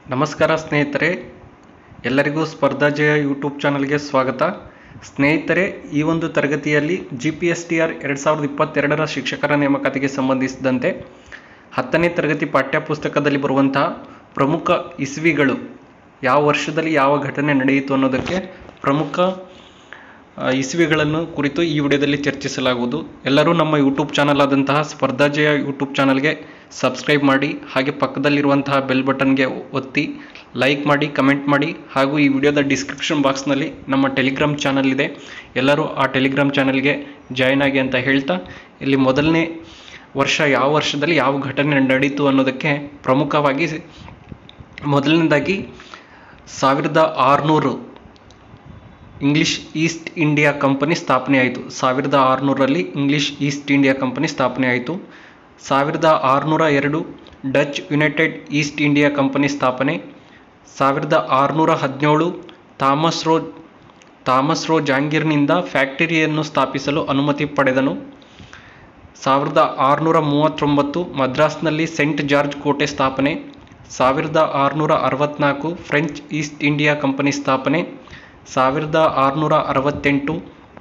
ನಮಸ್ಕಾರ ಸ್ನೇಹಿತರೆ ಎಲ್ಲರಿಗೂ ಸ್ಪರ್ಧಾಜಯ ಯೂಟ್ಯೂಬ್ ಚಾನಲ್ಗೆ ಸ್ವಾಗತ ಸ್ನೇಹಿತರೆ ಈ ಒಂದು ತರಗತಿಯಲ್ಲಿ G P S T R ಎರಡು ಸಾವಿರದ ಇಪ್ಪತ್ತೆರಡರ ಶಿಕ್ಷಕರ ನೇಮಕಾತಿಗೆ ಸಂಬಂಧಿಸಿದಂತೆ ಹತ್ತನೇ ತರಗತಿ ಪಾಠ್ಯಪುಸ್ತಕದಲ್ಲಿ ಬರುವಂತಹ ಪ್ರಮುಖ ಇಸ್ವಿಗಳು ಯಾವ ವರ್ಷದಲ್ಲಿ ಯಾವ ಘಟನೆ ನಡೆಯಿತು ಅನ್ನೋದಕ್ಕೆ ಪ್ರಮುಖ ಆ, ಇಸ್ವಿಗಳನ್ನು ಕುರಿತು ಈ ವಿಡಿಯೋದಲ್ಲಿ ಚರ್ಚಿಸಲಾಗುವುದು ಎಲ್ಲರೂ ನಮ್ಮ ಯೂಟ್ಯೂಬ್ ಚಾನಲ್ ಆದಂತಹ ಸ್ಪರ್ಧಾಜಯ ಯೂಟ್ಯೂಬ್ ಚಾನಲ್ಗೆ ಸಬ್ಸ್ಕ್ರೈಬ್ ಮಾಡಿ ಹಾಗೆ ಪಕ್ಕದಲ್ಲಿರುವಂತಹ ಬೆಲ್ ಬಟನ್ಗೆ ಒತ್ತಿ ಲೈಕ್ ಮಾಡಿ ಕಮೆಂಟ್ ಮಾಡಿ ಹಾಗೂ ಈ ವಿಡಿಯೋದ ಡಿಸ್ಕ್ರಿಪ್ಷನ್ ಬಾಕ್ಸ್ನಲ್ಲಿ ನಮ್ಮ ಟೆಲಿಗ್ರಾಮ್ ಚಾನಲ್ ಇದೆ ಎಲ್ಲರೂ ಆ ಟೆಲಿಗ್ರಾಮ್ ಚಾನಲ್ಗೆ ಜಾಯ್ನ್ ಆಗಿ ಅಂತ ಹೇಳ್ತಾ ಇಲ್ಲಿ ಮೊದಲನೇ ವರ್ಷ ಯಾವ ವರ್ಷದಲ್ಲಿ ಯಾವ ಘಟನೆ ನಡೀತು ಅನ್ನೋದಕ್ಕೆ ಪ್ರಮುಖವಾಗಿ ಮೊದಲನೇದಾಗಿ ಸಾವಿರದ ಆರುನೂರು ಇಂಗ್ಲಿಷ್ ಈಸ್ಟ್ ಇಂಡಿಯಾ ಕಂಪನಿ ಸ್ಥಾಪನೆ ಆಯಿತು ಸಾವಿರದ ಆರುನೂರರಲ್ಲಿ ಇಂಗ್ಲಿಷ್ ಈಸ್ಟ್ ಇಂಡಿಯಾ ಕಂಪನಿ ಸ್ಥಾಪನೆ ಆಯಿತು ಸಾವಿರದ ಆರುನೂರ ಎರಡು Dutch United East India Company ಸ್ಥಾಪನೆ ಸಾವಿರದ ಆರುನೂರ ಹದಿನೇಳು ಥಾಮಸ್ ರೋ ಥಾಮಸ್ ರೋ ಜಾಂಗೀರ್ನಿಂದ ಫ್ಯಾಕ್ಟರಿಯನ್ನು ಸ್ಥಾಪಿಸಲು ಅನುಮತಿ ಪಡೆದನು ಸಾವಿರದ ಆರುನೂರ ಮೂವತ್ತೊಂಬತ್ತು ಮದ್ರಾಸ್ನಲ್ಲಿ ಸೆಂಟ್ ಜಾರ್ಜ್ ಕೋಟೆ ಸ್ಥಾಪನೆ ಸಾವಿರದ ಆರುನೂರ ಅರವತ್ನಾಲ್ಕು ಫ್ರೆಂಚ್ ಈಸ್ಟ್ ಇಂಡಿಯಾ ಕಂಪನಿ ಸ್ಥಾಪನೆ ಸಾವಿರದ ಆರುನೂರ ಅರವತ್ತೆಂಟು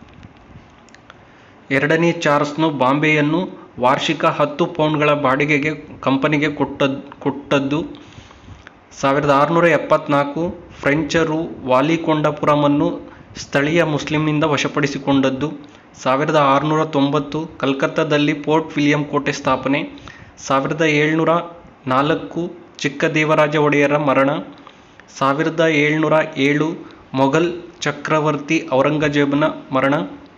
ಎರಡನೇ ಚಾರ್ಲ್ಸ್ನು ಬಾಂಬೆಯನ್ನು ವಾರ್ಷಿಕ ಹತ್ತು ಪೌಂಡ್ಗಳ ಬಾಡಿಗೆಗೆ ಕಂಪನಿಗೆ ಕೊಟ್ಟದ್ ಕೊಟ್ಟದ್ದು ಸಾವಿರದ ಆರುನೂರ ಎಪ್ಪತ್ನಾಲ್ಕು ಫ್ರೆಂಚರು ವಾಲಿಕೊಂಡಪುರಮನ್ನು ಸ್ಥಳೀಯ ಮುಸ್ಲಿಂನಿಂದ ವಶಪಡಿಸಿಕೊಂಡದ್ದು ಸಾವಿರದ ಆರುನೂರ ತೊಂಬತ್ತು ಕಲ್ಕತ್ತಾದಲ್ಲಿ ಪೋರ್ಟ್ ವಿಲಿಯಂ ಕೋಟೆ ಸ್ಥಾಪನೆ ಸಾವಿರದ ಏಳ್ನೂರ ನಾಲ್ಕು ಚಿಕ್ಕದೇವರಾಜ ಒಡೆಯರ ಮರಣ ಸಾವಿರದ ಏಳ್ನೂರ ಏಳು ಮೊಘಲ್ ಚಕ್ರವರ್ತಿ ಔರಂಗಜೇಬನ ಮರಣ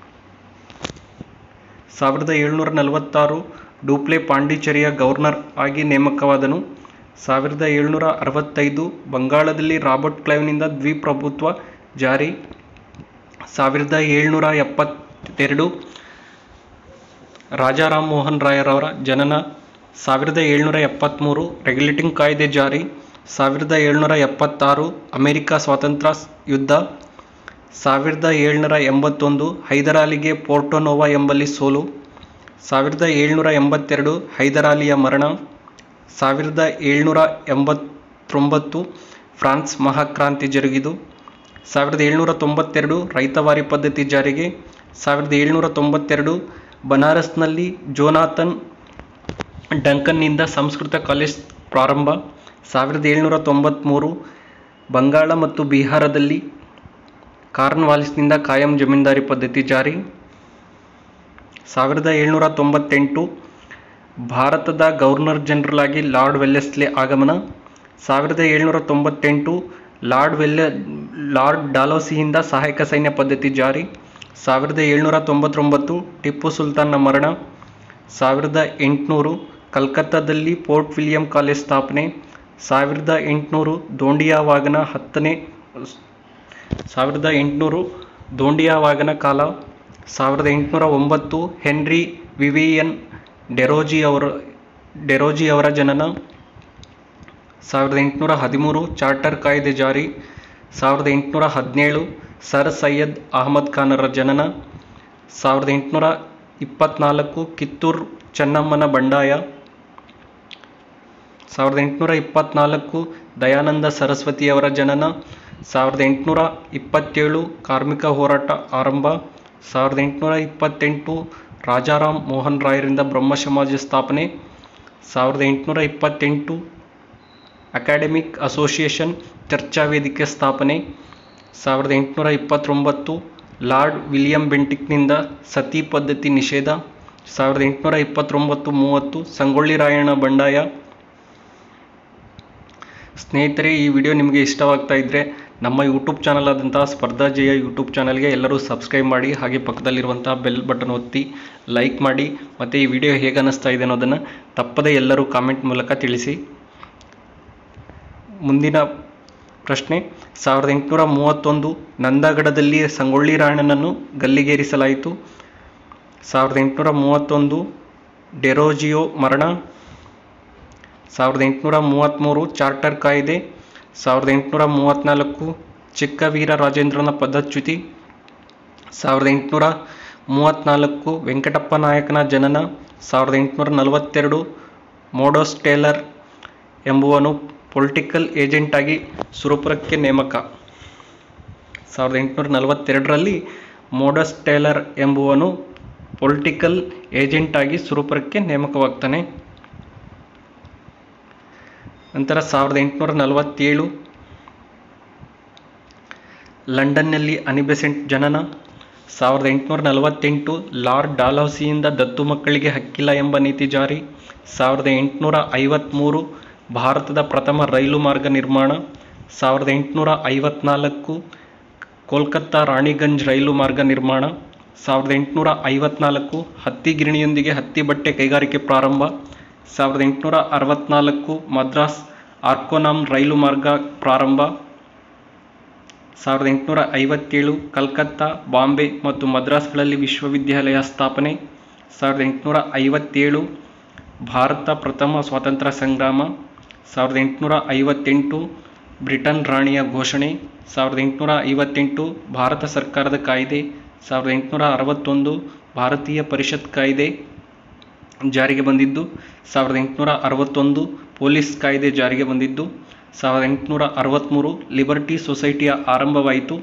ಸಾವಿರದ ಏಳ್ನೂರ ನಲವತ್ತಾರು ಡೂಪ್ಲೆ ಪಾಂಡಿಚೇರಿಯ ಗವರ್ನರ್ ಆಗಿ ನೇಮಕವಾದನು ಸಾವಿರದ ಏಳ್ನೂರ ಅರವತ್ತೈದು ಬಂಗಾಳದಲ್ಲಿ ರಾಬರ್ಟ್ ಕ್ಲೈವ್ನಿಂದ ದ್ವಿಪ್ರಭುತ್ವ ಜಾರಿ ಸಾವಿರದ ಏಳ್ನೂರ ಎಪ್ಪತ್ತೆರಡು ರಾಜಾರಾಮ್ ಮೋಹನ್ ರಾಯರವರ ಜನನ ಸಾವಿರದ ಏಳ್ನೂರ ಎಪ್ಪತ್ತ್ಮೂರು ರೆಗ್ಯುಲೇಟಿಂಗ್ ಕಾಯ್ದೆ ಜಾರಿ ಸಾವಿರದ ಏಳ್ನೂರ ಎಪ್ಪತ್ತಾರು ಅಮೆರಿಕ ಸ್ವಾತಂತ್ರ್ಯ ಯುದ್ಧ ಸಾವಿರದ ಏಳ್ನೂರ ಎಂಬತ್ತೊಂದು ಹೈದರಾಲಿಗೆ ಪೋರ್ಟೊನೋವಾ ಎಂಬಲ್ಲಿ ಸೋಲು ಸಾವಿರದ ಏಳ್ನೂರ ಎಂಬತ್ತೆರಡು ಹೈದರಾಲಿಯ ಮರಣ ಸಾವಿರದ ಏಳ್ನೂರ ಎಂಬತ್ತೊಂಬತ್ತು ಫ್ರಾನ್ಸ್ ಮಹಾಕ್ರಾಂತಿ ಜರುಗಿದು ಸಾವಿರದ ಏಳ್ನೂರ ತೊಂಬತ್ತೆರಡು ರೈತವಾರಿ ಪದ್ಧತಿ ಜಾರಿಗೆ ಸಾವಿರದ ಏಳ್ನೂರ ತೊಂಬತ್ತೆರಡು ಬನಾರಸ್ನಲ್ಲಿ ಜೋನಾಥನ್ ಡಂಕನ್ನಿಂದ ಸಂಸ್ಕೃತ ಕಾಲೇಜ್ ಪ್ರಾರಂಭ ಸಾವಿರದ ಏಳ್ನೂರ ತೊಂಬತ್ತ್ಮೂರು ಬಂಗಾಳ ಮತ್ತು ಬಿಹಾರದಲ್ಲಿ ಕಾರ್ನ್ವಾಲಿಸ್ನಿಂದ ಕಾಯಂ ಜಮೀನ್ದಾರಿ ಪದ್ಧತಿ ಜಾರಿ ಸಾವಿರದ ಏಳ್ನೂರ ತೊಂಬತ್ತೆಂಟು ಭಾರತದ ಗವರ್ನರ್ ಜನರಲ್ ಆಗಿ ಲಾರ್ಡ್ ವೆಲ್ಲೆಸ್ಲೆ ಆಗಮನ ಸಾವಿರದ ಏಳ್ನೂರ ತೊಂಬತ್ತೆಂಟು ಲಾರ್ಡ್ ವೆಲ್ಲೆ ಲಾರ್ಡ್ ಡಾಲೋಸಿಯಿಂದ ಸಹಾಯಕ ಸೈನ್ಯ ಪದ್ಧತಿ ಜಾರಿ ಸಾವಿರದ ಏಳ್ನೂರ ತೊಂಬತ್ತೊಂಬತ್ತು ಟಿಪ್ಪು ಸುಲ್ತಾನ್ನ ಮರಣ ಸಾವಿರದ ಎಂಟುನೂರು ಕಲ್ಕತ್ತಾದಲ್ಲಿ ಪೋರ್ಟ್ ವಿಲಿಯಂ ಕಾಲೇಜ್ ಸ್ಥಾಪನೆ ಸಾವಿರದ ಎಂಟುನೂರು ದೋಂಡಿಯಾವಾಗನ ಹತ್ತನೇ ಸಾವಿರದ ಎಂಟುನೂರು ದೋಂಡಿಯಾವಾಗನ ಕಾಲ ಸಾವಿರದ ಎಂಟುನೂರ ಒಂಬತ್ತು ಹೆನ್ರಿ ವಿವಿಯನ್ ಡೆರೋಜಿ ಅವರ ಡೆರೋಜಿ ಅವರ ಜನನ ಸಾವಿರದ ಎಂಟುನೂರ ಹದಿಮೂರು ಚಾರ್ಟರ್ ಕಾಯ್ದೆ ಜಾರಿ ಸಾವಿರದ ಎಂಟುನೂರ ಹದಿನೇಳು ಸರ್ ಸೈಯದ್ ಅಹಮದ್ ಖಾನರ ಜನನ ಸಾವಿರದ ಎಂಟುನೂರ ಇಪ್ಪತ್ನಾಲ್ಕು ಕಿತ್ತೂರು ಚೆನ್ನಮ್ಮನ ಬಂಡಾಯ ಸಾವಿರದ ಎಂಟುನೂರ ಇಪ್ಪತ್ನಾಲ್ಕು ದಯಾನಂದ ಸರಸ್ವತಿಯವರ ಜನನ ಸಾವಿರದ ಎಂಟುನೂರ ಇಪ್ಪತ್ತೇಳು ಕಾರ್ಮಿಕ ಹೋರಾಟ ಆರಂಭ ಸಾವಿರದ ಎಂಟುನೂರ ಇಪ್ಪತ್ತೆಂಟು ರಾಜಾರಾಮ್ ಮೋಹನ್ ರಾಯರಿಂದ ಬ್ರಹ್ಮ ಸಮಾಜ ಸ್ಥಾಪನೆ ಸಾವಿರದ ಎಂಟುನೂರ ಇಪ್ಪತ್ತೆಂಟು ಅಕಾಡೆಮಿಕ್ ಅಸೋಸಿಯೇಷನ್ ಚರ್ಚಾ ವೇದಿಕೆ ಸ್ಥಾಪನೆ ಸಾವಿರದ ಎಂಟುನೂರ ಇಪ್ಪತ್ತೊಂಬತ್ತು ಲಾರ್ಡ್ ವಿಲಿಯಂ ಬೆಂಟಿಕ್ನಿಂದ ಸತಿ ಪದ್ಧತಿ ನಿಷೇಧ ಸಾವಿರದ ಎಂಟುನೂರ ಇಪ್ಪತ್ತೊಂಬತ್ತು ಮೂವತ್ತು ಸಂಗೊಳ್ಳಿ ರಾಯಣ್ಣ ಬಂಡಾಯ ಸ್ನೇಹಿತರೆ ಈ ವಿಡಿಯೋ ನಿಮಗೆ ಇಷ್ಟವಾಗ್ತಾ ಇದ್ದರೆ ನಮ್ಮ ಯೂಟ್ಯೂಬ್ ಚಾನಲ್ ಆದಂತಹ ಸ್ಪರ್ಧಾಜಯ ಯೂಟ್ಯೂಬ್ ಚಾನಲ್ಗೆ ಎಲ್ಲರೂ ಸಬ್ಸ್ಕ್ರೈಬ್ ಮಾಡಿ ಹಾಗೆ ಪಕ್ಕದಲ್ಲಿರುವಂತಹ ಬೆಲ್ ಬಟನ್ ಒತ್ತಿ ಲೈಕ್ ಮಾಡಿ ಮತ್ತು ಈ ವಿಡಿಯೋ ಹೇಗೆ ಅನ್ನಿಸ್ತಾ ಇದೆ ಅನ್ನೋದನ್ನು ತಪ್ಪದೇ ಎಲ್ಲರೂ ಕಾಮೆಂಟ್ ಮೂಲಕ ತಿಳಿಸಿ ಮುಂದಿನ ಪ್ರಶ್ನೆ ಸಾವಿರದ ಎಂಟುನೂರ ಮೂವತ್ತೊಂದು ನಂದಗಡದಲ್ಲಿ ಸಂಗೊಳ್ಳಿ ರಾಯಣ್ಣನನ್ನು ಗಲ್ಲಿಗೇರಿಸಲಾಯಿತು ಸಾವಿರದ ಎಂಟುನೂರ ಮೂವತ್ತೊಂದು ಡೆರೋಜಿಯೋ ಮರಣ ಸಾವಿರದ ಎಂಟುನೂರ ಮೂವತ್ತ್ಮೂರು ಚಾರ್ಟರ್ ಕಾಯ್ದೆ ಸಾವಿರದ ಎಂಟುನೂರ ಮೂವತ್ತ್ನಾಲ್ಕು ಚಿಕ್ಕವೀರ ರಾಜೇಂದ್ರನ ಪದಚ್ಯುತಿ ಸಾವಿರದ ಎಂಟುನೂರ ಮೂವತ್ತ್ನಾಲ್ಕು ವೆಂಕಟಪ್ಪ ನಾಯಕನ ಜನನ ಸಾವಿರದ ಎಂಟುನೂರ ನಲವತ್ತೆರಡು ಮೋಡೋಸ್ ಟೇಲರ್ ಎಂಬುವನು ಪೊಲಿಟಿಕಲ್ ಏಜೆಂಟ್ ಆಗಿ ಸುರಪುರಕ್ಕೆ ನೇಮಕ ಸಾವಿರದ ಎಂಟುನೂರ ನಲವತ್ತೆರಡರಲ್ಲಿ ಮೋಡಸ್ ಟೇಲರ್ ಎಂಬುವನು ಪೊಲಿಟಿಕಲ್ ಏಜೆಂಟ್ ಆಗಿ ಸುರಪುರಕ್ಕೆ ನೇಮಕವಾಗ್ತಾನೆ ನಂತರ ಸಾವಿರದ ಎಂಟುನೂರ ನಲವತ್ತೇಳು ಲಂಡನ್ನಲ್ಲಿ ಅನಿಬೆಸೆಂಟ್ ಜನನ ಸಾವಿರದ ಎಂಟುನೂರ ನಲವತ್ತೆಂಟು ಲಾರ್ಡ್ ಡಾಲೌಸಿಯಿಂದ ದತ್ತು ಮಕ್ಕಳಿಗೆ ಹಕ್ಕಿಲ್ಲ ಎಂಬ ನೀತಿ ಜಾರಿ ಸಾವಿರದ ಎಂಟುನೂರ ಐವತ್ತ್ಮೂರು ಭಾರತದ ಪ್ರಥಮ ರೈಲು ಮಾರ್ಗ ನಿರ್ಮಾಣ ಸಾವಿರದ ಎಂಟುನೂರ ಐವತ್ನಾಲ್ಕು ಕೋಲ್ಕತ್ತಾ ರಾಣಿಗಂಜ್ ರೈಲು ಮಾರ್ಗ ನಿರ್ಮಾಣ ಸಾವಿರದ ಎಂಟುನೂರ ಐವತ್ನಾಲ್ಕು ಹತ್ತಿ ಗಿರಣಿಯೊಂದಿಗೆ ಹತ್ತಿ ಬಟ್ಟೆ ಕೈಗಾರಿಕೆ ಪ್ರಾರಂಭ ಸಾವಿರದ ಎಂಟುನೂರ ಅರವತ್ನಾಲ್ಕು ಮದ್ರಾಸ್ ಆರ್ಕೋನಾಮ್ ರೈಲು ಮಾರ್ಗ ಪ್ರಾರಂಭ ಸಾವಿರದ ಎಂಟುನೂರ ಐವತ್ತೇಳು ಕಲ್ಕತ್ತಾ ಬಾಂಬೆ ಮತ್ತು ಮದ್ರಾಸ್ಗಳಲ್ಲಿ ವಿಶ್ವವಿದ್ಯಾಲಯ ಸ್ಥಾಪನೆ ಸಾವಿರದ ಎಂಟುನೂರ ಐವತ್ತೇಳು ಭಾರತ ಪ್ರಥಮ ಸ್ವಾತಂತ್ರ್ಯ ಸಂಗ್ರಾಮ ಸಾವಿರದ ಎಂಟುನೂರ ಐವತ್ತೆಂಟು ಬ್ರಿಟನ್ ರಾಣಿಯ ಘೋಷಣೆ ಸಾವಿರದ ಎಂಟುನೂರ ಐವತ್ತೆಂಟು ಭಾರತ ಸರ್ಕಾರದ ಕಾಯ್ದೆ ಸಾವಿರದ ಎಂಟುನೂರ ಅರವತ್ತೊಂದು ಭಾರತೀಯ ಪರಿಷತ್ ಕಾಯ್ದೆ ಜಾರಿಗೆ ಬಂದಿದ್ದು ಸಾವಿರದ ಎಂಟುನೂರ ಅರವತ್ತೊಂದು ಪೊಲೀಸ್ ಕಾಯ್ದೆ ಜಾರಿಗೆ ಬಂದಿದ್ದು ಸಾವಿರದ ಎಂಟುನೂರ ಅರವತ್ತ್ಮೂರು ಲಿಬರ್ಟಿ ಸೊಸೈಟಿಯ ಆರಂಭವಾಯಿತು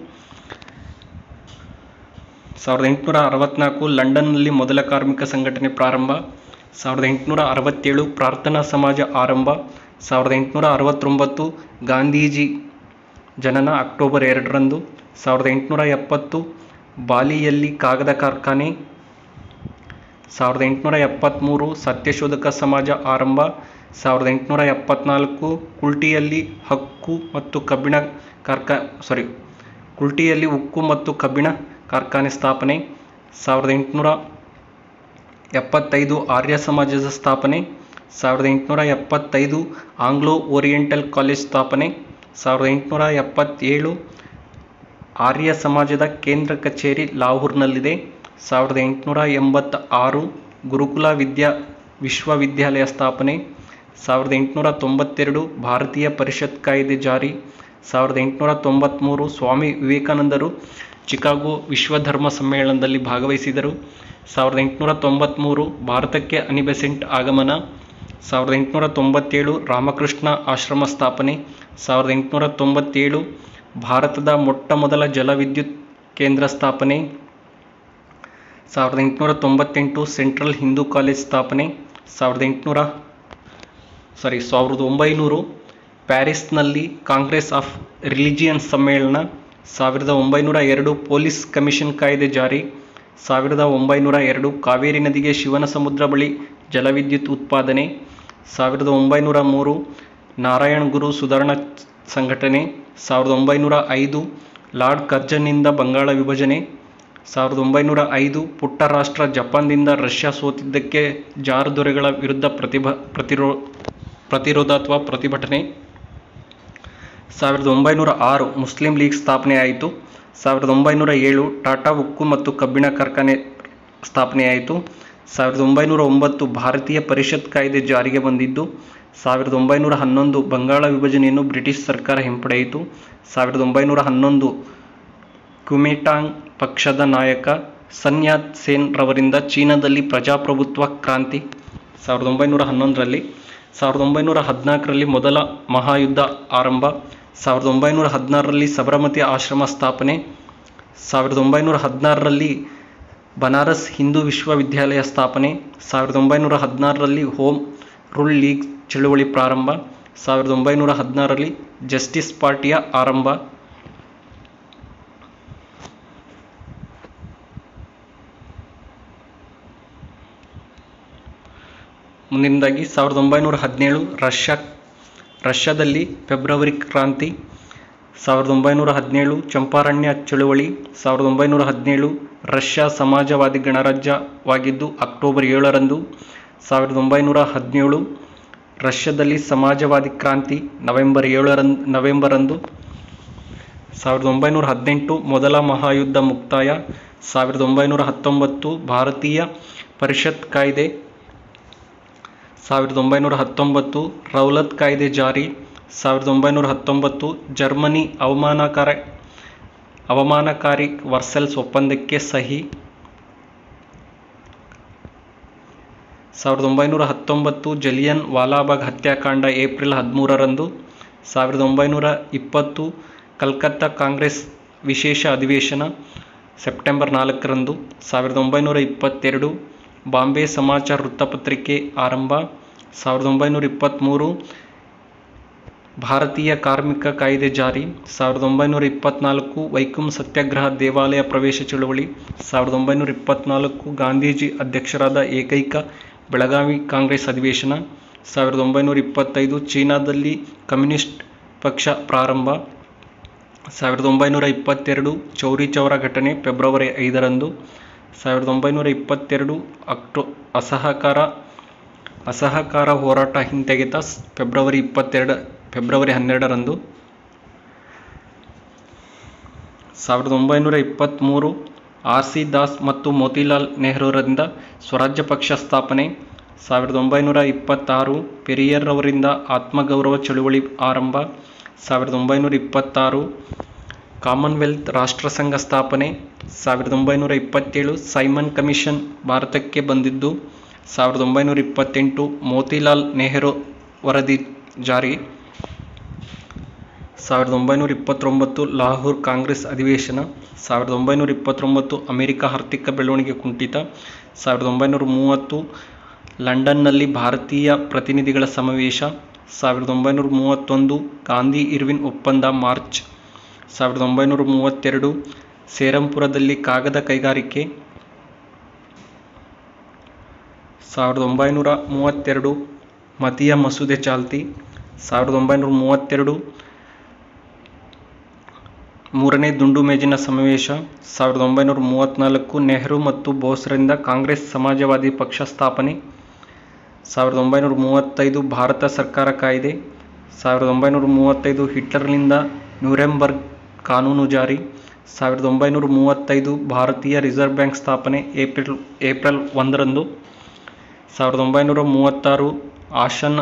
ಸಾವಿರದ ಎಂಟುನೂರ ಅರವತ್ನಾಲ್ಕು ಲಂಡನ್ನಲ್ಲಿ ಮೊದಲ ಕಾರ್ಮಿಕ ಸಂಘಟನೆ ಪ್ರಾರಂಭ ಸಾವಿರದ ಎಂಟುನೂರ ಅರವತ್ತೇಳು ಪ್ರಾರ್ಥನಾ ಸಮಾಜ ಆರಂಭ ಸಾವಿರದ ಎಂಟುನೂರ ಅರವತ್ತೊಂಬತ್ತು ಗಾಂಧೀಜಿ ಜನನ ಅಕ್ಟೋಬರ್ ಎರಡರಂದು ಸಾವಿರದ ಎಂಟುನೂರ ಎಪ್ಪತ್ತು ಬಾಲಿಯಲ್ಲಿ ಕಾಗದ ಕಾರ್ಖಾನೆ ಸಾವಿರದ ಎಂಟುನೂರ ಎಪ್ಪತ್ತ್ಮೂರು ಸತ್ಯಶೋಧಕ ಸಮಾಜ ಆರಂಭ ಸಾವಿರದ ಎಂಟುನೂರ ಎಪ್ಪತ್ನಾಲ್ಕು ಕುಲ್ಟಿಯಲ್ಲಿ ಹಕ್ಕು ಮತ್ತು ಕಬ್ಬಿಣ ಕಾರ್ಖಾ ಸಾರಿ ಕುಲ್ಟಿಯಲ್ಲಿ ಉಕ್ಕು ಮತ್ತು ಕಬ್ಬಿಣ ಕಾರ್ಖಾನೆ ಸ್ಥಾಪನೆ ಸಾವಿರದ ಎಂಟುನೂರ ಎಪ್ಪತ್ತೈದು ಆರ್ಯ ಸಮಾಜದ ಸ್ಥಾಪನೆ ಸಾವಿರದ ಎಂಟುನೂರ ಎಪ್ಪತ್ತೈದು ಆಂಗ್ಲೋ ಓರಿಯೆಂಟಲ್ ಕಾಲೇಜ್ ಸ್ಥಾಪನೆ ಸಾವಿರದ ಎಂಟುನೂರ ಎಪ್ಪತ್ತೇಳು ಆರ್ಯ ಸಮಾಜದ ಕೇಂದ್ರ ಕಚೇರಿ ಲಾಹೋರ್ನಲ್ಲಿದೆ ಸಾವಿರದ ಎಂಟುನೂರ ಎಂಬತ್ತ ಆರು ಗುರುಕುಲ ವಿದ್ಯಾ ವಿಶ್ವವಿದ್ಯಾಲಯ ಸ್ಥಾಪನೆ ಸಾವಿರದ ಎಂಟುನೂರ ತೊಂಬತ್ತೆರಡು ಭಾರತೀಯ ಪರಿಷತ್ ಕಾಯ್ದೆ ಜಾರಿ ಸಾವಿರದ ಎಂಟುನೂರ ತೊಂಬತ್ತ್ಮೂರು ಸ್ವಾಮಿ ವಿವೇಕಾನಂದರು ಚಿಕಾಗೋ ವಿಶ್ವಧರ್ಮ ಸಮ್ಮೇಳನದಲ್ಲಿ ಭಾಗವಹಿಸಿದರು ಸಾವಿರದ ಎಂಟುನೂರ ತೊಂಬತ್ತ್ಮೂರು ಭಾರತಕ್ಕೆ ಅನಿಬೆಸೆಂಟ್ ಆಗಮನ ಸಾವಿರದ ಎಂಟುನೂರ ತೊಂಬತ್ತೇಳು ರಾಮಕೃಷ್ಣ ಆಶ್ರಮ ಸ್ಥಾಪನೆ ಸಾವಿರದ ಎಂಟುನೂರ ತೊಂಬತ್ತೇಳು ಭಾರತದ ಮೊಟ್ಟ ಮೊದಲ ಜಲವಿದ್ಯುತ್ ಕೇಂದ್ರ ಸ್ಥಾಪನೆ ಸಾವಿರದ ಎಂಟುನೂರ ತೊಂಬತ್ತೆಂಟು ಸೆಂಟ್ರಲ್ ಹಿಂದೂ ಕಾಲೇಜ್ ಸ್ಥಾಪನೆ ಸಾವಿರದ ಎಂಟುನೂರ ಸಾರಿ ಸಾವಿರದ ಒಂಬೈನೂರು ಪ್ಯಾರಿಸ್ನಲ್ಲಿ ಕಾಂಗ್ರೆಸ್ ಆಫ್ ರಿಲಿಜಿಯನ್ ಸಮ್ಮೇಳನ ಸಾವಿರದ ಒಂಬೈನೂರ ಎರಡು ಪೊಲೀಸ್ ಕಮಿಷನ್ ಕಾಯ್ದೆ ಜಾರಿ ಸಾವಿರದ ಒಂಬೈನೂರ ಎರಡು ಕಾವೇರಿ ನದಿಗೆ ಶಿವನ ಸಮುದ್ರ ಬಳಿ ಜಲವಿದ್ಯುತ್ ಉತ್ಪಾದನೆ ಸಾವಿರದ ಒಂಬೈನೂರ ಮೂರು ನಾರಾಯಣ್ ಗುರು ಸುಧಾರಣಾ ಸಂಘಟನೆ ಸಾವಿರದ ಒಂಬೈನೂರ ಐದು ಲಾರ್ಡ್ ಕರ್ಜನ್ನಿಂದ ಬಂಗಾಳ ವಿಭಜನೆ ಸಾವಿರದ ಒಂಬೈನೂರ ಐದು ಪುಟ್ಟ ರಾಷ್ಟ್ರ ಜಪಾನ್ದಿಂದ ರಷ್ಯಾ ಸೋತಿದ್ದಕ್ಕೆ ಜಾರ್ ದೊರೆಗಳ ವಿರುದ್ಧ ಪ್ರತಿಭ ಪ್ರತಿರೋ ಪ್ರತಿರೋಧ ಅಥವಾ ಪ್ರತಿಭಟನೆ ಸಾವಿರದ ಒಂಬೈನೂರ ಆರು ಮುಸ್ಲಿಂ ಲೀಗ್ ಸ್ಥಾಪನೆಯಾಯಿತು ಸಾವಿರದ ಒಂಬೈನೂರ ಏಳು ಟಾಟಾ ಉಕ್ಕು ಮತ್ತು ಕಬ್ಬಿಣ ಕಾರ್ಖಾನೆ ಸ್ಥಾಪನೆಯಾಯಿತು ಸಾವಿರದ ಒಂಬೈನೂರ ಒಂಬತ್ತು ಭಾರತೀಯ ಪರಿಷತ್ ಕಾಯ್ದೆ ಜಾರಿಗೆ ಬಂದಿದ್ದು ಸಾವಿರದ ಒಂಬೈನೂರ ಹನ್ನೊಂದು ಬಂಗಾಳ ವಿಭಜನೆಯನ್ನು ಬ್ರಿಟಿಷ್ ಸರ್ಕಾರ ಹಿಂಪಡೆಯಿತು ಸಾವಿರದ ಒಂಬೈನೂರ ಹನ್ನೊಂದು ಕ್ಯುಮಿಟಾಂಗ್ ಪಕ್ಷದ ನಾಯಕ ಸನ್ಯಾತ್ ಸೇನ್ ರವರಿಂದ ಚೀನಾದಲ್ಲಿ ಪ್ರಜಾಪ್ರಭುತ್ವ ಕ್ರಾಂತಿ ಸಾವಿರದ ಒಂಬೈನೂರ ಹನ್ನೊಂದರಲ್ಲಿ ಸಾವಿರದ ಒಂಬೈನೂರ ಹದಿನಾಲ್ಕರಲ್ಲಿ ಮೊದಲ ಮಹಾಯುದ್ಧ ಆರಂಭ ಸಾವಿರದ ಒಂಬೈನೂರ ಹದಿನಾರರಲ್ಲಿ ಸಬರಮತಿ ಆಶ್ರಮ ಸ್ಥಾಪನೆ ಸಾವಿರದ ಒಂಬೈನೂರ ಹದಿನಾರರಲ್ಲಿ ಬನಾರಸ್ ಹಿಂದೂ ವಿಶ್ವವಿದ್ಯಾಲಯ ಸ್ಥಾಪನೆ ಸಾವಿರದ ಒಂಬೈನೂರ ಹದಿನಾರರಲ್ಲಿ ಹೋಮ್ ರೂಲ್ ಲೀಗ್ ಚಳುವಳಿ ಪ್ರಾರಂಭ ಸಾವಿರದ ಒಂಬೈನೂರ ಹದಿನಾರರಲ್ಲಿ ಜಸ್ಟಿಸ್ ಪಾರ್ಟಿಯ ಆರಂಭ ಮುಂದಿನದಾಗಿ ಸಾವಿರದ ಒಂಬೈನೂರ ಹದಿನೇಳು ರಷ್ಯಾ ರಷ್ಯಾದಲ್ಲಿ ಫೆಬ್ರವರಿ ಕ್ರಾಂತಿ ಸಾವಿರದ ಒಂಬೈನೂರ ಹದಿನೇಳು ಚಂಪಾರಣ್ಯ ಚಳುವಳಿ ಸಾವಿರದ ಒಂಬೈನೂರ ಹದಿನೇಳು ರಷ್ಯಾ ಸಮಾಜವಾದಿ ಗಣರಾಜ್ಯವಾಗಿದ್ದು ಅಕ್ಟೋಬರ್ ಏಳರಂದು ಸಾವಿರದ ಒಂಬೈನೂರ ಹದಿನೇಳು ರಷ್ಯಾದಲ್ಲಿ ಸಮಾಜವಾದಿ ಕ್ರಾಂತಿ ನವೆಂಬರ್ ಏಳರಂದು ನವೆಂಬರಂದು ಸಾವಿರದ ಒಂಬೈನೂರ ಹದಿನೆಂಟು ಮೊದಲ ಮಹಾಯುದ್ಧ ಮುಕ್ತಾಯ ಸಾವಿರದ ಒಂಬೈನೂರ ಹತ್ತೊಂಬತ್ತು ಭಾರತೀಯ ಪರಿಷತ್ ಕಾಯ್ದೆ ಸಾವಿರದ ಒಂಬೈನೂರ ಹತ್ತೊಂಬತ್ತು ರೌಲತ್ ಕಾಯ್ದೆ ಜಾರಿ ಸಾವಿರದ ಒಂಬೈನೂರ ಹತ್ತೊಂಬತ್ತು ಜರ್ಮನಿ ಅವಮಾನಕಾರ ಅವಮಾನಕಾರಿ ವರ್ಸೆಲ್ಸ್ ಒಪ್ಪಂದಕ್ಕೆ ಸಹಿ ಸಾವಿರದ ಒಂಬೈನೂರ ಹತ್ತೊಂಬತ್ತು ಜಲಿಯನ್ ವಾಲಾಬಾಗ್ ಹತ್ಯಾಕಾಂಡ ಏಪ್ರಿಲ್ ಹದಿಮೂರರಂದು ಸಾವಿರದ ಒಂಬೈನೂರ ಇಪ್ಪತ್ತು ಕಲ್ಕತ್ತಾ ಕಾಂಗ್ರೆಸ್ ವಿಶೇಷ ಅಧಿವೇಶನ ಸೆಪ್ಟೆಂಬರ್ ನಾಲ್ಕರಂದು ಸಾವಿರದ ಒಂಬೈನೂರ ಇಪ್ಪತ್ತೆರಡು ಬಾಂಬೆ ಸಮಾಚಾರ ವೃತ್ತಪತ್ರಿಕೆ ಆರಂಭ ಸಾವಿರದ ಒಂಬೈನೂರ ಇಪ್ಪತ್ತ್ಮೂರು ಭಾರತೀಯ ಕಾರ್ಮಿಕ ಕಾಯ್ದೆ ಜಾರಿ ಸಾವಿರದ ಒಂಬೈನೂರ ಇಪ್ಪತ್ನಾಲ್ಕು ವೈಕಂ ಸತ್ಯಾಗ್ರಹ ದೇವಾಲಯ ಪ್ರವೇಶ ಚಳುವಳಿ ಸಾವಿರದ ಒಂಬೈನೂರ ಇಪ್ಪತ್ನಾಲ್ಕು ಗಾಂಧೀಜಿ ಅಧ್ಯಕ್ಷರಾದ ಏಕೈಕ ಬೆಳಗಾವಿ ಕಾಂಗ್ರೆಸ್ ಅಧಿವೇಶನ ಸಾವಿರದ ಒಂಬೈನೂರ ಇಪ್ಪತ್ತೈದು ಚೀನಾದಲ್ಲಿ ಕಮ್ಯುನಿಸ್ಟ್ ಪಕ್ಷ ಪ್ರಾರಂಭ ಸಾವಿರದ ಒಂಬೈನೂರ ಇಪ್ಪತ್ತೆರಡು ಚೌರಿ ಚೌರ ಘಟನೆ ಫೆಬ್ರವರಿ ಐದರಂದು ಸಾವಿರದ ಒಂಬೈನೂರ ಇಪ್ಪತ್ತೆರಡು ಅಕ್ಟೋ ಅಸಹಕಾರ ಅಸಹಕಾರ ಹೋರಾಟ ಹಿಂತೆಗೆತ ಫೆಬ್ರವರಿ ಇಪ್ಪತ್ತೆರಡು ಫೆಬ್ರವರಿ ಹನ್ನೆರಡರಂದು ಸಾವಿರದ ಒಂಬೈನೂರ ಇಪ್ಪತ್ತ್ಮೂರು ಆರ್ ಸಿ ದಾಸ್ ಮತ್ತು ಮೋತಿಲಾಲ್ ನೆಹರೂರಿಂದ ಸ್ವರಾಜ್ಯ ಪಕ್ಷ ಸ್ಥಾಪನೆ ಸಾವಿರದ ಒಂಬೈನೂರ ಇಪ್ಪತ್ತಾರು ಪೆರಿಯರ್ ಅವರಿಂದ ಆತ್ಮಗೌರವ ಚಳುವಳಿ ಆರಂಭ ಸಾವಿರದ ಒಂಬೈನೂರ ಇಪ್ಪತ್ತಾರು ಕಾಮನ್ವೆಲ್ತ್ ರಾಷ್ಟ್ರಸಂಘ ಸ್ಥಾಪನೆ ಸಾವಿರದ ಒಂಬೈನೂರ ಇಪ್ಪತ್ತೇಳು ಸೈಮನ್ ಕಮಿಷನ್ ಭಾರತಕ್ಕೆ ಬಂದಿದ್ದು ಸಾವಿರದ ಒಂಬೈನೂರ ಇಪ್ಪತ್ತೆಂಟು ಮೋತಿಲಾಲ್ ನೆಹರು ವರದಿ ಜಾರಿ ಸಾವಿರದ ಒಂಬೈನೂರ ಇಪ್ಪತ್ತೊಂಬತ್ತು ಲಾಹೋರ್ ಕಾಂಗ್ರೆಸ್ ಅಧಿವೇಶನ ಸಾವಿರದ ಒಂಬೈನೂರ ಇಪ್ಪತ್ತೊಂಬತ್ತು ಅಮೆರಿಕ ಆರ್ಥಿಕ ಬೆಳವಣಿಗೆ ಕುಂಠಿತ ಸಾವಿರದ ಒಂಬೈನೂರ ಮೂವತ್ತು ಲಂಡನ್ನಲ್ಲಿ ಭಾರತೀಯ ಪ್ರತಿನಿಧಿಗಳ ಸಮಾವೇಶ ಸಾವಿರದ ಒಂಬೈನೂರ ಮೂವತ್ತೊಂದು ಗಾಂಧಿ ಇರ್ವಿನ್ ಒಪ್ಪಂದ ಮಾರ್ಚ್ ಸಾವಿರದ ಒಂಬೈನೂರ ಮೂವತ್ತೆರಡು ಸೇರಂಪುರದಲ್ಲಿ ಕಾಗದ ಕೈಗಾರಿಕೆ ಸಾವಿರದ ಒಂಬೈನೂರ ಮೂವತ್ತೆರಡು ಮತೀಯ ಮಸೂದೆ ಚಾಲ್ತಿ ಸಾವಿರದ ಒಂಬೈನೂರ ಮೂವತ್ತೆರಡು ಮೂರನೇ ದುಂಡು ಮೇಜಿನ ಸಮಾವೇಶ ಸಾವಿರದ ಒಂಬೈನೂರ ಮೂವತ್ತ್ನಾಲ್ಕು ನೆಹರು ಮತ್ತು ಬೋಸ್ರಿಂದ ಕಾಂಗ್ರೆಸ್ ಸಮಾಜವಾದಿ ಪಕ್ಷ ಸ್ಥಾಪನೆ ಸಾವಿರದ ಒಂಬೈನೂರ ಮೂವತ್ತೈದು ಭಾರತ ಸರ್ಕಾರ ಕಾಯ್ದೆ ಸಾವಿರದ ಒಂಬೈನೂರ ಮೂವತ್ತೈದು ಹಿಟ್ಲರ್ನಿಂದ ನ್ಯೂರೆಂಬರ್ಗ್ ಕಾನೂನು ಜಾರಿ ಸಾವಿರದ ಒಂಬೈನೂರ ಮೂವತ್ತೈದು ಭಾರತೀಯ ರಿಸರ್ವ್ ಬ್ಯಾಂಕ್ ಸ್ಥಾಪನೆ ಏಪ್ರಿಲ್ ಏಪ್ರಿಲ್ ಒಂದರಂದು ಸಾವಿರದ ಒಂಬೈನೂರ ಮೂವತ್ತಾರು ಆಶನ್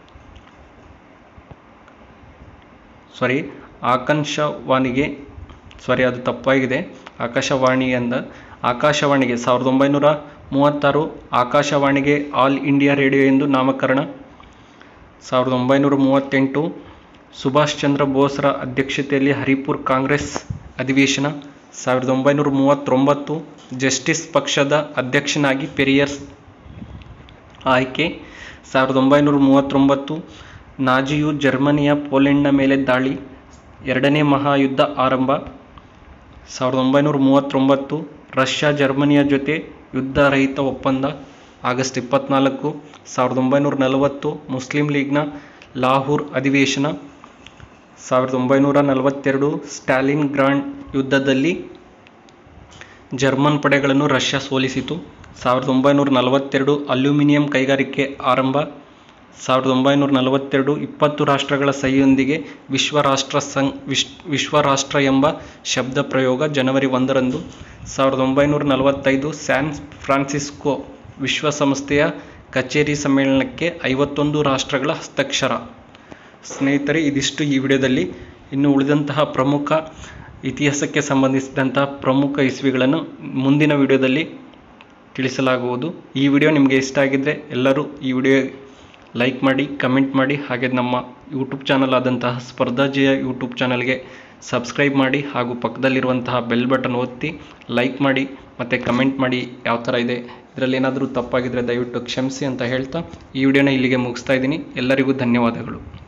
ಸಾರಿ ಆಕಾಶವಾಣಿಗೆ ಸಾರಿ ಅದು ತಪ್ಪಾಗಿದೆ ಆಕಾಶವಾಣಿಯಿಂದ ಆಕಾಶವಾಣಿಗೆ ಸಾವಿರದ ಒಂಬೈನೂರ ಮೂವತ್ತಾರು ಆಕಾಶವಾಣಿಗೆ ಆಲ್ ಇಂಡಿಯಾ ರೇಡಿಯೋ ಎಂದು ನಾಮಕರಣ ಸಾವಿರದ ಒಂಬೈನೂರ ಮೂವತ್ತೆಂಟು ಸುಭಾಷ್ ಚಂದ್ರ ಬೋಸ್ರ ಅಧ್ಯಕ್ಷತೆಯಲ್ಲಿ ಹರಿಪುರ್ ಕಾಂಗ್ರೆಸ್ ಅಧಿವೇಶನ ಸಾವಿರದ ಒಂಬೈನೂರ ಮೂವತ್ತೊಂಬತ್ತು ಜಸ್ಟಿಸ್ ಪಕ್ಷದ ಅಧ್ಯಕ್ಷನಾಗಿ ಪೆರಿಯರ್ಸ್ ಆಯ್ಕೆ ಸಾವಿರದ ಒಂಬೈನೂರ ಮೂವತ್ತೊಂಬತ್ತು ನಾಜಿಯು ಜರ್ಮನಿಯ ಪೋಲೆಂಡ್ನ ಮೇಲೆ ದಾಳಿ ಎರಡನೇ ಮಹಾಯುದ್ಧ ಆರಂಭ ಸಾವಿರದ ಒಂಬೈನೂರ ಮೂವತ್ತೊಂಬತ್ತು ರಷ್ಯಾ ಜರ್ಮನಿಯ ಜೊತೆ ಯುದ್ಧ ರಹಿತ ಒಪ್ಪಂದ ಆಗಸ್ಟ್ ಇಪ್ಪತ್ನಾಲ್ಕು ಸಾವಿರದ ಒಂಬೈನೂರ ನಲವತ್ತು ಮುಸ್ಲಿಂ ಲೀಗ್ನ ಲಾಹೋರ್ ಅಧಿವೇಶನ ಸಾವಿರದ ಒಂಬೈನೂರ ನಲವತ್ತೆರಡು ಸ್ಟಾಲಿನ್ ಗ್ರಾಂಡ್ ಯುದ್ಧದಲ್ಲಿ ಜರ್ಮನ್ ಪಡೆಗಳನ್ನು ರಷ್ಯಾ ಸೋಲಿಸಿತು ಸಾವಿರದ ಒಂಬೈನೂರ ನಲವತ್ತೆರಡು ಅಲ್ಯೂಮಿನಿಯಂ ಕೈಗಾರಿಕೆ ಆರಂಭ ಸಾವಿರದ ಒಂಬೈನೂರ ನಲವತ್ತೆರಡು ಇಪ್ಪತ್ತು ರಾಷ್ಟ್ರಗಳ ಸಹಿಯೊಂದಿಗೆ ವಿಶ್ವ ರಾಷ್ಟ್ರ ಸಂಘ ವಿಶ್ ವಿಶ್ವ ರಾಷ್ಟ್ರ ಎಂಬ ಶಬ್ದ ಪ್ರಯೋಗ ಜನವರಿ ಒಂದರಂದು ಸಾವಿರದ ಒಂಬೈನೂರ ನಲವತ್ತೈದು ಸ್ಯಾನ್ ಫ್ರಾನ್ಸಿಸ್ಕೋ ವಿಶ್ವಸಂಸ್ಥೆಯ ಕಚೇರಿ ಸಮ್ಮೇಳನಕ್ಕೆ ಐವತ್ತೊಂದು ರಾಷ್ಟ್ರಗಳ ಹಸ್ತಾಕ್ಷರ ಸ್ನೇಹಿತರೆ ಇದಿಷ್ಟು ಈ ವಿಡಿಯೋದಲ್ಲಿ ಇನ್ನು ಉಳಿದಂತಹ ಪ್ರಮುಖ ಇತಿಹಾಸಕ್ಕೆ ಸಂಬಂಧಿಸಿದಂತಹ ಪ್ರಮುಖ ಇಸ್ವಿಗಳನ್ನು ಮುಂದಿನ ವಿಡಿಯೋದಲ್ಲಿ ತಿಳಿಸಲಾಗುವುದು ಈ ವಿಡಿಯೋ ನಿಮಗೆ ಇಷ್ಟ ಆಗಿದ್ದರೆ ಎಲ್ಲರೂ ಈ ವಿಡಿಯೋ ಲೈಕ್ ಮಾಡಿ ಕಮೆಂಟ್ ಮಾಡಿ ಹಾಗೆ ನಮ್ಮ ಯೂಟ್ಯೂಬ್ ಚಾನಲ್ ಆದಂತಹ ಸ್ಪರ್ಧಾಜಯ ಯೂಟ್ಯೂಬ್ ಚಾನಲ್ಗೆ ಸಬ್ಸ್ಕ್ರೈಬ್ ಮಾಡಿ ಹಾಗೂ ಪಕ್ಕದಲ್ಲಿರುವಂತಹ ಬೆಲ್ ಬಟನ್ ಒತ್ತಿ ಲೈಕ್ ಮಾಡಿ ಮತ್ತು ಕಮೆಂಟ್ ಮಾಡಿ ಯಾವ ಥರ ಇದೆ ಇದರಲ್ಲಿ ಏನಾದರೂ ತಪ್ಪಾಗಿದ್ದರೆ ದಯವಿಟ್ಟು ಕ್ಷಮಿಸಿ ಅಂತ ಹೇಳ್ತಾ ಈ ವಿಡಿಯೋನ ಇಲ್ಲಿಗೆ ಮುಗಿಸ್ತಾ ಇದ್ದೀನಿ ಎಲ್ಲರಿಗೂ ಧನ್ಯವಾದಗಳು